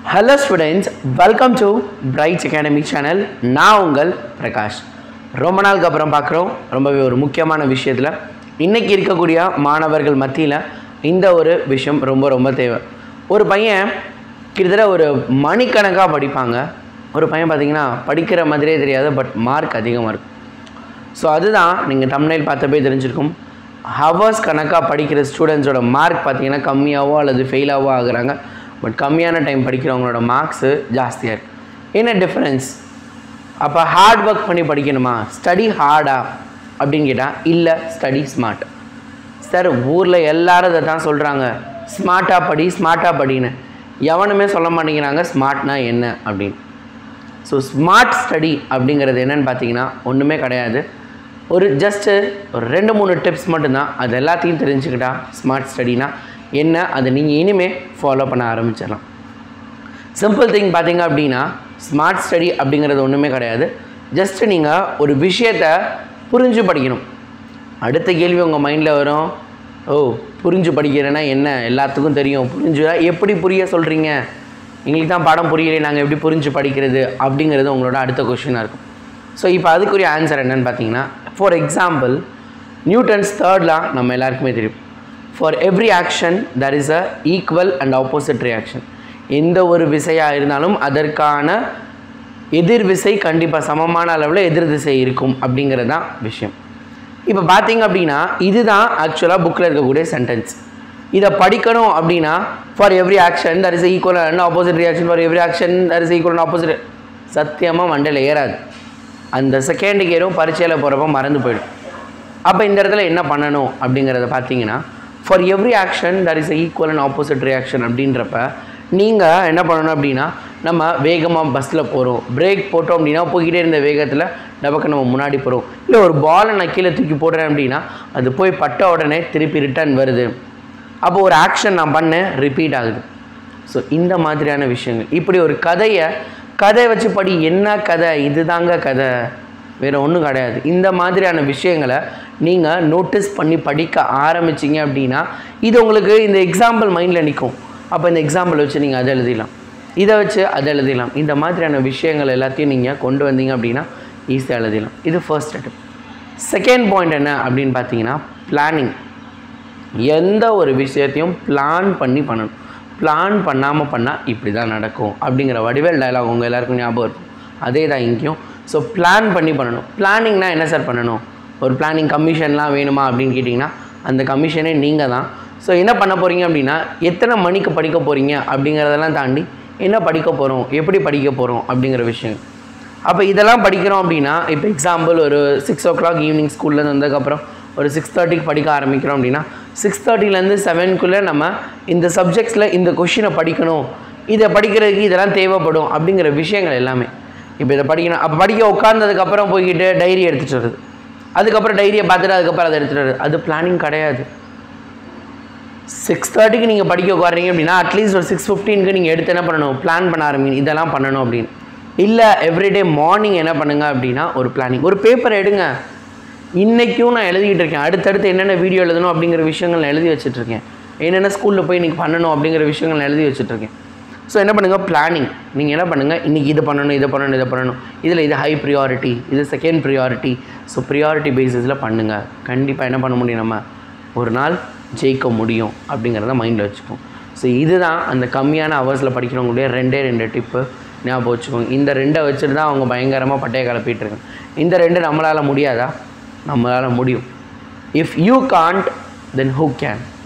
hello students welcome to Brights Academy channel நான் உங்கள் பிரகாஷ் ரொம்ப நாளுக்கு அப்புறம் பார்க்குறோம் ரொம்பவே ஒரு முக்கியமான விஷயத்தில் இன்றைக்கி இருக்கக்கூடிய மாணவர்கள் மத்தியில் இந்த ஒரு விஷயம் ரொம்ப ரொம்ப தேவை ஒரு பையன் கிட்டத்தட்ட ஒரு மணிக்கணக்காக படிப்பாங்க ஒரு பையன் பார்த்தீங்கன்னா படிக்கிற மாதிரியே தெரியாது பட் மார்க் அதிகமாக இருக்கும் ஸோ அதுதான் நீங்கள் தமிழில் பார்த்தப்பே தெரிஞ்சிருக்கும் ஹவர்ஸ் கணக்காக படிக்கிற ஸ்டூடெண்ட்ஸோட மார்க் பார்த்தீங்கன்னா கம்மியாகவோ அல்லது ஃபெயிலாகவோ ஆகுறாங்க பட் கம்மியான டைம் படிக்கிறவங்களோட மார்க்ஸு ஜாஸ்தியாக இருக்குது என்ன டிஃப்ரென்ஸ் அப்போ ஹார்ட் ஒர்க் பண்ணி படிக்கணுமா ஸ்டடி ஹார்டா அப்படின்னு கேட்டால் இல்லை ஸ்டடி ஸ்மார்ட் சார் ஊரில் எல்லாரும் இதை தான் சொல்கிறாங்க ஸ்மார்ட்டாக படி ஸ்மார்ட்டாக படின்னு எவனுமே சொல்ல மாட்டேங்கிறாங்க ஸ்மார்ட்னா என்ன அப்படின்னு ஸோ ஸ்மார்ட் ஸ்டடி அப்படிங்கிறது என்னன்னு பார்த்தீங்கன்னா ஒன்றுமே கிடையாது ஒரு ஜஸ்ட்டு ஒரு ரெண்டு மூணு டிப்ஸ் மட்டும்தான் அது எல்லாத்தையும் தெரிஞ்சுக்கிட்டா ஸ்மார்ட் ஸ்டடினா என்ன அதை நீங்கள் இனிமேல் ஃபாலோ பண்ண ஆரம்பிச்சிடலாம் சிம்பிள் திங் பார்த்தீங்க அப்படின்னா ஸ்மார்ட் ஸ்டடி அப்படிங்கிறது ஒன்றுமே கிடையாது ஜஸ்ட்டு நீங்கள் ஒரு விஷயத்தை புரிஞ்சு படிக்கணும் அடுத்த கேள்வி உங்கள் மைண்டில் வரும் ஓ புரிஞ்சு படிக்கிறேன்னா என்ன எல்லாத்துக்கும் தெரியும் புரிஞ்சுதா எப்படி புரிய சொல்கிறீங்க எங்களுக்கு தான் பாடம் புரியலை நாங்கள் எப்படி புரிஞ்சு படிக்கிறது அப்படிங்கிறது உங்களோட அடுத்த கொஷினாக இருக்கும் ஸோ இப்போ அதுக்குரிய ஆன்சர் என்னன்னு பார்த்தீங்கன்னா for example Newton's third law நம்ம எல்லாருக்குமே தெரியும் for every action there is a equal and opposite reaction எந்த ஒரு விசையாக இருந்தாலும் அதற்கான எதிர் விசை கண்டிப்பாக சமமான அளவில் எதிர் திசை இருக்கும் அப்படிங்கிறது தான் விஷயம் இப்போ பார்த்தீங்க அப்படின்னா இதுதான் ஆக்சுவலாக புக்கில் இருக்கக்கூடிய சென்டென்ஸ் இதை படிக்கணும் அப்படின்னா for every action there is equal and opposite reaction for every action there is equal and opposite சத்தியமாக மண்டையில் ஏறாது அந்த செகண்டுக்கு ஏறும் பரீட்சையில் போகிறப்ப மறந்து போயிடும் அப்போ இந்த இடத்துல என்ன பண்ணணும் அப்படிங்கிறத பார்த்தீங்கன்னா for every action there is equal and opposite reaction அப்படின்றப்ப நீங்கள் என்ன பண்ணணும் அப்படின்னா நம்ம வேகமாக பஸ்ஸில் போகிறோம் பிரேக் போட்டோம் அப்படின்னா போய்கிட்டே இருந்த வேகத்தில் டபக்கு நம்ம முன்னாடி போகிறோம் இல்லை ஒரு பாலை நான் கீழே தூக்கி போடுறேன் அப்படின்னா அது போய் பட்ட உடனே திருப்பி ரிட்டர்ன் வருது அப்போ ஒரு ஆக்ஷன் நான் பண்ணேன் ரிப்பீட் ஆகுது ஸோ இந்த மாதிரியான விஷயங்கள் இப்படி ஒரு கதையை கதை வச்சு படி என்ன கதை இதுதாங்க கதை வேறு ஒன்றும் கிடையாது இந்த மாதிரியான விஷயங்களை நீங்கள் நோட்டீஸ் பண்ணி படிக்க ஆரம்பிச்சிங்க அப்படின்னா இது உங்களுக்கு இந்த எக்ஸாம்பிள் மைண்டில் நிற்கும் அப்போ இந்த எக்ஸாம்பிள் வச்சு நீங்கள் அதை எழுதிடலாம் இதை வச்சு அதை எழுதிடலாம் இந்த மாதிரியான விஷயங்கள் எல்லாத்தையும் நீங்கள் கொண்டு வந்தீங்க அப்படின்னா ஈஸியாக எழுதிடலாம் இது ஃபர்ஸ்ட் ஸ்டெப் செகண்ட் பாயிண்ட் என்ன அப்படின்னு பார்த்தீங்கன்னா பிளானிங் எந்த ஒரு விஷயத்தையும் பிளான் பண்ணி பண்ணணும் பிளான் பண்ணாமல் பண்ணால் இப்படி தான் நடக்கும் அப்படிங்கிற வடிவேல் டயலாக் உங்கள் எல்லாருக்கும் ஞாபகம் இருக்கும் அதே தான் இங்கேயும் ஸோ பிளான் பண்ணி பண்ணணும் பிளானிங்னா என்ன சார் பண்ணணும் ஒரு பிளானிங் கமிஷன்லாம் வேணுமா அப்படின்னு கேட்டிங்கன்னா அந்த கமிஷனே நீங்கள் தான் ஸோ என்ன பண்ண போகிறீங்க அப்படின்னா எத்தனை மணிக்கு படிக்க போகிறீங்க அப்படிங்கிறதெல்லாம் தாண்டி என்ன படிக்க போகிறோம் எப்படி படிக்க போகிறோம் அப்படிங்கிற விஷயம் அப்போ இதெல்லாம் படிக்கிறோம் அப்படின்னா இப்போ எக்ஸாம்பிள் ஒரு சிக்ஸ் ஓ கிளாக் ஈவினிங் ஸ்கூல்லேருந்து வந்ததுக்கப்புறம் ஒரு சிக்ஸ் தேர்ட்டிக்கு படிக்க ஆரம்பிக்கிறோம் அப்படின்னா சிக்ஸ் தேர்ட்டிலேருந்து செவனுக்குள்ளே நம்ம இந்த சப்ஜெக்ட்ஸில் இந்த கொஷினை படிக்கணும் இதை படிக்கிறதுக்கு இதெல்லாம் தேவைப்படும் அப்படிங்கிற விஷயங்கள் எல்லாமே இப்போ இதை படிக்கணும் அப்போ படிக்க உட்காந்ததுக்கப்புறம் போய்கிட்டு டைரி எடுத்துகிட்டு வருது அதுக்கப்புறம் டைரியை பார்த்துட்டு அதுக்கப்புறம் அதை எடுத்துகிட்டு வருது அது பிளானிங் கிடையாது சிக்ஸ் தேர்ட்டிக்கு நீங்கள் படிக்க உட்காறீங்க அப்படின்னா அட்லீஸ்ட் ஒரு சிக்ஸ் ஃபிஃப்டீனுக்கு நீங்கள் எடுத்து என்ன பண்ணணும் பிளான் பண்ண ஆரம்பிங்க இதெல்லாம் பண்ணணும் அப்படின்னு இல்லை எவ்ரிடே மார்னிங் என்ன பண்ணுங்க அப்படின்னா ஒரு பிளானிங் ஒரு பேப்பர் எடுங்க இன்றைக்கும் நான் எழுதிக்கிட்டு இருக்கேன் அடுத்தடுத்து என்னென்ன வீடியோ எழுதணும் அப்படிங்கிற விஷயங்கள் நான் எழுதி வச்சுட்ருக்கேன் என்னென்ன ஸ்கூலில் போய் இன்றைக்கி பண்ணணும் அப்படிங்கிற விஷயங்கள் நான் எழுதி வச்சுட்ருக்கேன் ஸோ என்ன பண்ணுங்கள் பிளானிங் நீங்கள் என்ன பண்ணுங்கள் இன்றைக்கி இது பண்ணணும் இதை பண்ணணும் இதை பண்ணணும் இதில் இது ஹை ப்ரியாரிட்டி இது செகண்ட் ப்ரியாரிட்டி ஸோ ப்ரியாரிட்டி பேசிஸில் பண்ணுங்கள் கண்டிப்பாக என்ன பண்ண முடியும் நம்ம ஒரு நாள் ஜெயிக்க முடியும் அப்படிங்கிறத மைண்டில் வச்சுக்கோம் ஸோ இதுதான் அந்த கம்மியான ஹவர்ஸில் படிக்கிறவங்களுடைய ரெண்டே ரெண்டு டிப்பு ஞாபகம் வச்சுக்கோங்க இந்த ரெண்டை வச்சுட்டு தான் அவங்க பயங்கரமாக பட்டையை கிளப்பிட்டு இருக்காங்க இந்த ரெண்டு நம்மளால் முடியாதா நம்மளால் முடியும் if you can't then who can